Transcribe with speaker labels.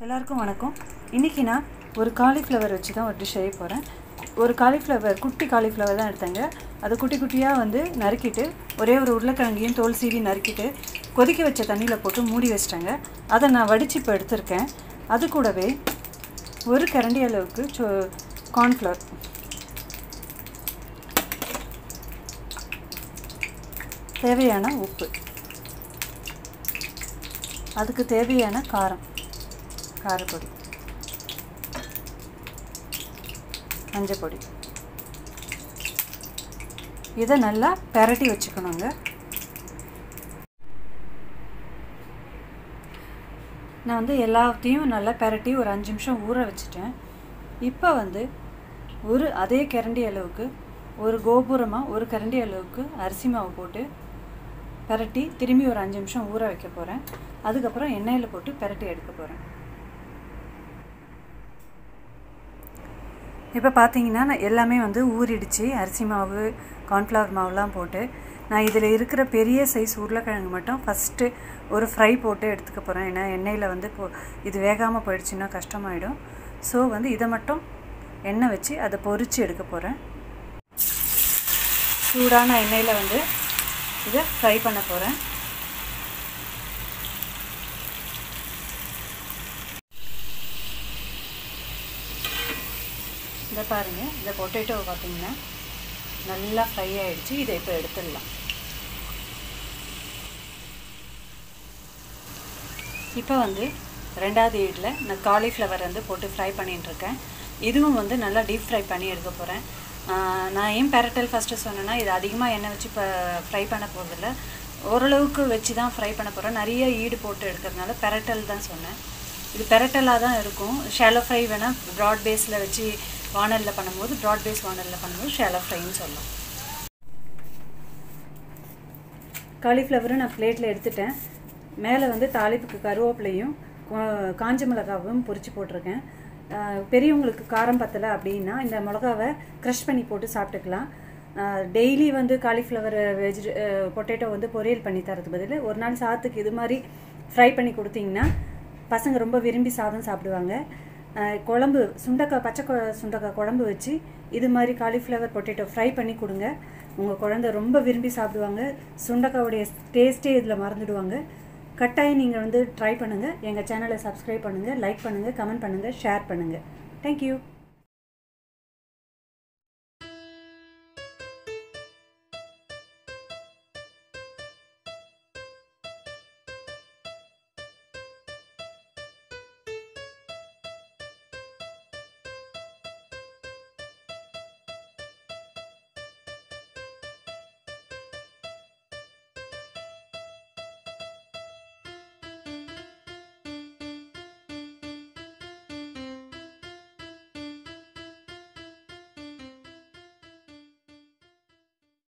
Speaker 1: எல்லாருக்கும் வணக்கம் இன்றைக்கி நான் ஒரு காலிஃப்ளவர் வச்சு தான் ஒரு டிஷ் செய்ய போகிறேன் ஒரு காலிஃப்ளவர் குட்டி காலிஃப்ளவர் தான் எடுத்தேங்க அது குட்டி குட்டியாக வந்து நறுக்கிட்டு ஒரே ஒரு உருளைக்கிழங்கையும் தோல் சீவி நறுக்கிட்டு கொதிக்க வச்ச தண்ணியில் போட்டு மூடி வச்சிட்டேங்க அதை நான் வடித்து இப்போ எடுத்திருக்கேன் அது கூடவே ஒரு கரண்டி அளவுக்கு சோ கார்ன்ஃப்ளவர் தேவையான உப்பு அதுக்கு தேவையான காரம் காரப்பொடி மஞ்சப்பொடி இதை நல்லா பெரட்டி வச்சுக்கணுங்க நான் வந்து எல்லாத்தையும் நல்லா பெரட்டி ஒரு அஞ்சு நிமிஷம் ஊற வச்சுட்டேன் இப்போ வந்து ஒரு அதே கரண்டி அளவுக்கு ஒரு கோபுரமாக ஒரு கரண்டி அளவுக்கு அரிசி மாவு போட்டு பெரட்டி திரும்பி ஒரு அஞ்சு நிமிஷம் ஊற வைக்க போகிறேன் அதுக்கப்புறம் எண்ணெயில் போட்டு பெரட்டி எடுக்க போகிறேன் இப்போ பார்த்தீங்கன்னா நான் எல்லாமே வந்து ஊறிடுச்சு அரிசி மாவு கார்ன்ஃப்ளவர் மாவுலாம் போட்டு நான் இதில் இருக்கிற பெரிய சைஸ் உருளைக்கிழங்கு மட்டும் ஃபஸ்ட்டு ஒரு ஃப்ரை போட்டு எடுத்துக்க போகிறேன் ஏன்னா எண்ணெயில் வந்து இப்போ இது வேகாமல் போயிடுச்சுன்னா கஷ்டமாயிடும் ஸோ வந்து இதை மட்டும் எண்ணெய் வச்சு அதை பொரித்து எடுக்க போகிறேன் சூடான எண்ணெயில் வந்து இதை ஃப்ரை பண்ண போகிறேன் இதை பாருங்கள் இந்த பொட்டேட்டோ பார்த்தீங்கன்னா நல்லா ஃப்ரை ஆகிடுச்சு இதை இப்போ எடுத்துடலாம் இப்போ வந்து ரெண்டாவது ஈடில் நான் காலிஃப்ளவர் வந்து போட்டு ஃப்ரை பண்ணிட்டுருக்கேன் இதுவும் வந்து நல்லா டீப் ஃப்ரை பண்ணி எடுக்க போகிறேன் நான் ஏன் பெரட்டல் ஃபஸ்ட்டு சொன்னேன்னா இது அதிகமாக எண்ணெய் வச்சு இப்போ ஃப்ரை பண்ண போகிறதில்ல ஓரளவுக்கு வச்சு தான் ஃப்ரை பண்ண போகிறேன் நிறைய ஈடு போட்டு எடுக்கிறதுனால பெரட்டல் தான் சொன்னேன் இது பெரட்டலாக தான் இருக்கும் ஷேலோ ஃப்ரை வேணால் ப்ராட் பேஸில் வச்சு வானலில் பண்ணும்போது ப்ராட் பேஸ் வானலில் பண்ணும்போது ஷேலோ ஃப்ரைன்னு சொல்லலாம் காலிஃப்ளவரும் நான் பிளேட்டில் எடுத்துட்டேன் மேலே வந்து தாளிப்புக்கு கருவேப்பிலையும் காஞ்ச மிளகாவும் பொரிச்சு போட்டிருக்கேன் பெரியவங்களுக்கு காரம் பத்தலை அப்படின்னா இந்த மிளகாவை க்ரஷ் பண்ணி போட்டு சாப்பிட்டுக்கலாம் டெய்லி வந்து காலிஃப்ளவர் வெஜி பொட்டேட்டோ வந்து பொரியல் பண்ணி தரது பதில் ஒரு நாள் சாதத்துக்கு இது மாதிரி ஃப்ரை பண்ணி கொடுத்தீங்கன்னா பசங்க ரொம்ப விரும்பி சாதம் சாப்பிடுவாங்க குழம்பு சுண்டக்காய் பச்சை சுண்டக்காய் குழம்பு வச்சு இது மாதிரி காலிஃப்ளவர் பொட்டேட்டோ ஃப்ரை பண்ணி கொடுங்க உங்கள் குழந்த ரொம்ப விரும்பி சாப்பிடுவாங்க சுண்டக்காவுடைய டேஸ்ட்டே இதில் மறந்துடுவாங்க கட்டாயம் நீங்கள் வந்து ட்ரை பண்ணுங்கள் எங்கள் சேனலை சப்ஸ்கிரைப் பண்ணுங்கள் லைக் பண்ணுங்கள் கமெண்ட் பண்ணுங்கள் ஷேர் பண்ணுங்கள் தேங்க்யூ